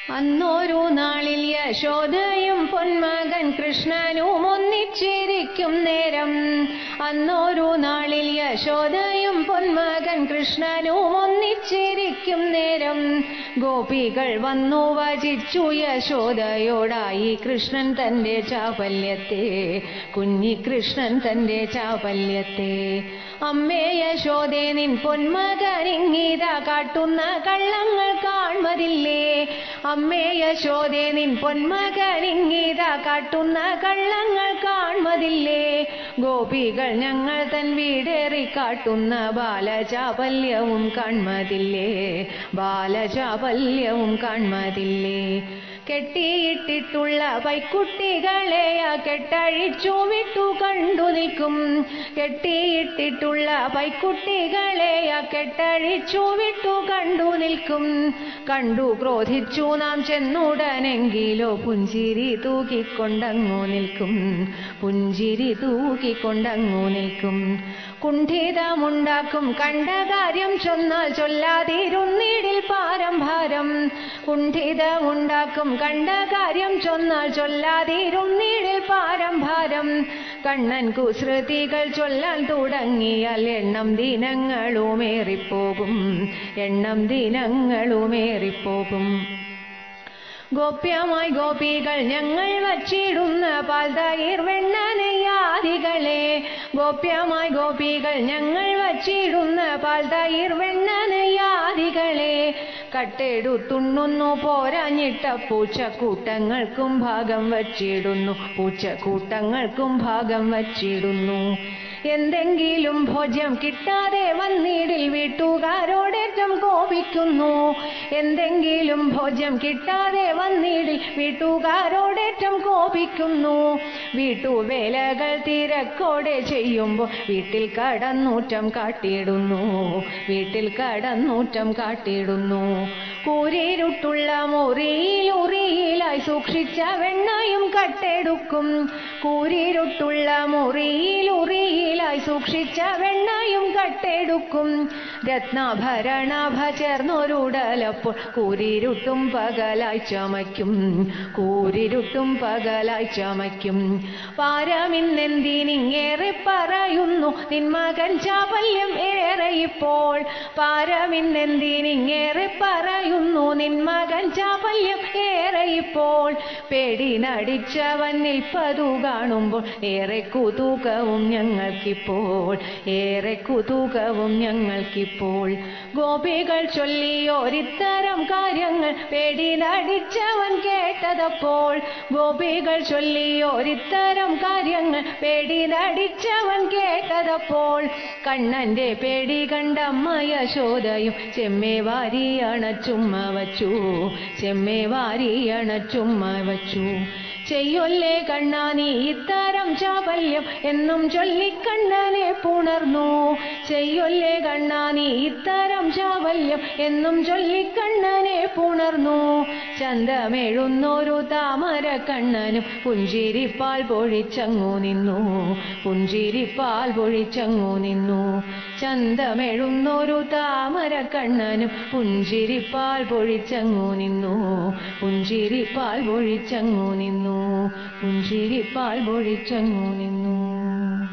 അന്നൊരു നാളിൽ യശോദയും പൊന്മകൻ കൃഷ്ണനും ഒന്നിച്ചിരിക്കും നേരം അന്നൊരു നാളിൽ യശോദയും പൊന്മകൻ കൃഷ്ണനും ഒന്നിച്ചിരിക്കും നേരം ഗോപികൾ വന്നു വചിച്ചു യശോദയോടായി കൃഷ്ണൻ തന്റെ ചാപല്യത്തെ കുഞ്ഞികൃഷ്ണൻ തന്റെ ചാപല്യത്തെ അമ്മേ യശോദേ നിൻ പൊന്മകനിങ്ങിത കാട്ടുന്ന കള്ളങ്ങൾ കാൺമതില്ലേ അമ്മേ യശോദേ നിൻ പൊന്മകനിങ്ങിത കാട്ടുന്ന കള്ളങ്ങൾ കാൺമതില്ലേ ഗോപികൾ ഞങ്ങൾ തൻ വീടേറി കാട്ടുന്ന ബാലചാപല്യവും കാൺമതില്ലേ ബാലചാപല്യവും കാൺമതില്ലേ കെട്ടിയിട്ടിട്ടുള്ള പൈക്കുട്ടികളെ ആ കെട്ടഴിച്ചു വിട്ടു കണ്ടു നിൽക്കും കെട്ടിയിട്ടിട്ടുള്ള പൈക്കുട്ടികളെ ആ കെട്ടഴിച്ചു വിട്ടു കണ്ടു നിൽക്കും കണ്ടു ക്രോധിച്ചു നാം ചെന്നുടനെങ്കിലോ പുഞ്ചിരി തൂക്കിക്കൊണ്ടങ്ങു നിൽക്കും പുഞ്ചിരി തൂക്കിക്കൊണ്ടങ്ങു നിൽക്കും കുണ്ഠിതമുണ്ടാക്കും കണ്ട കാര്യം ചൊന്നാൽ ചൊല്ലാതിരുന്നിടിൽ പാരം ഭാരം കുണ്ഠിതമുണ്ടാക്കും കണ്ട കാര്യം ചൊന്നാൽ ചൊല്ലാതിരുന്നിടിൽ പാരം ഭാരം കണ്ണൻ കുസൃതികൾ ചൊല്ലാൻ തുടങ്ങിയാൽ എണ്ണം ദിനങ്ങളുമേറിപ്പോകും എണ്ണം ദിനങ്ങളുമേറിപ്പോകും ഗോപ്യമായി ഗോപികൾ ഞങ്ങൾ വച്ചിടുന്ന പാൽതയിർ വെണ്ണ നെയ്യാദികളെ ഗോപ്യമായി ഗോപികൾ ഞങ്ങൾ വച്ചിടുന്ന പാൽതയിർ വെണ്ണ നെയ്യാദികളെ കട്ടെടുത്തുണ്ണുന്നു പോരാഞ്ഞിട്ട പൂച്ചക്കൂട്ടങ്ങൾക്കും ഭാഗം വച്ചിടുന്നു പൂച്ചക്കൂട്ടങ്ങൾക്കും ഭാഗം വച്ചിടുന്നു എന്തെങ്കിലും ഭോജ്യം കിട്ടാതെ വന്നിടിൽ വീട്ടുകാരോടേറ്റം കോപിക്കുന്നു എന്തെങ്കിലും ഭോജ്യം കിട്ടാതെ വന്നിടിൽ വീട്ടുകാരോടേറ്റം കോപിക്കുന്നു വീട്ടുവേലകൾ തിരക്കോടെ ചെയ്യുമ്പോൾ വീട്ടിൽ കടന്നൂറ്റം കാട്ടിയിടുന്നു വീട്ടിൽ കടന്നൂറ്റം കാട്ടിയിടുന്നു കൂരിരുട്ടുള്ള മുറിയിൽ ഉറിയിലായി സൂക്ഷിച്ച വെണ്ണയും കട്ടെടുക്കും കൂരിരുട്ടുള്ള മുറിയിൽ ഉറിയിലായി സൂക്ഷിച്ച വെണ്ണയും കട്ടെടുക്കും രത്നാഭരണാഭ ചേർന്നൊരുടലപ്പോൾ കൂരിരുട്ടും പകലായി ചമയ്ക്കും കൂരിരുട്ടും പകലായി ചമയ്ക്കും പാരമിന്നെന്തിനിങ്ങേറെ പറയുന്നു നിൻ മകൻ ചാപല്യം ഏറെ ഇപ്പോൾ പാരമിന്നെന്തിനിങ്ങേറെ പറയുന്നു നിൻ മകൻ ചാപല്യം ഏറെ ഇപ്പോൾ പേടി നടിച്ചവൻ നിൽപ്പതു കാണുമ്പോൾ ഏറെ കുതൂകവും ഞങ്ങൾക്കിപ്പോൾ ഏറെ കുതൂകവും ഞങ്ങൾക്കിപ്പോൾ ഗോപികൾ ചൊല്ലിയോരിത്തരം കാര്യങ്ങൾ പേടി നടിച്ചവൻ കേട്ടതപ്പോൾ ഗോപികൾ ചൊല്ലിയോരിത്തരം കാര്യങ്ങൾ പേടി നടിച്ചവൻ കേട്ടതപ്പോൾ കണ്ണന്റെ പേടി കണ്ടമ്മ യശോദയും ചെമ്മേ വാരി അണച്ചുമ്മ വച്ചു ചെമ്മേ വാരി അണച്ചുമ്മ വച്ചു ചെയ്യൊല്ലേ കണ്ണാ നീ ഇത്തരം ചാപല്യം എന്നും ചൊല്ലിക്കണ്ണനെ പുണർന്നു ചെയ്യൊല്ലേ കണ്ണാ നീ ഇത്തരം ചാപല്യം എന്നും ചൊല്ലിക്കണ്ണനെ പുണർന്നു ചന്തമെഴുന്നൊരു താമര കണ്ണനും പുഞ്ചിരിപ്പാൽ പൊഴിച്ചങ്ങു നിന്നു പുഞ്ചിരിപ്പാൽ പൊഴിച്ചങ്ങു നിന്നു ചന്തമെഴുന്നൊരു താമര കണ്ണനും പുഞ്ചിരിപ്പാൽ പൊഴിച്ചങ്ങു നിന്നു പുഞ്ചിരിപ്പാൽ പൊഴിച്ചങ്ങു നിന്നു പുഞ്ചിരിപ്പാൽ പൊഴിച്ചങ്ങു നിന്നു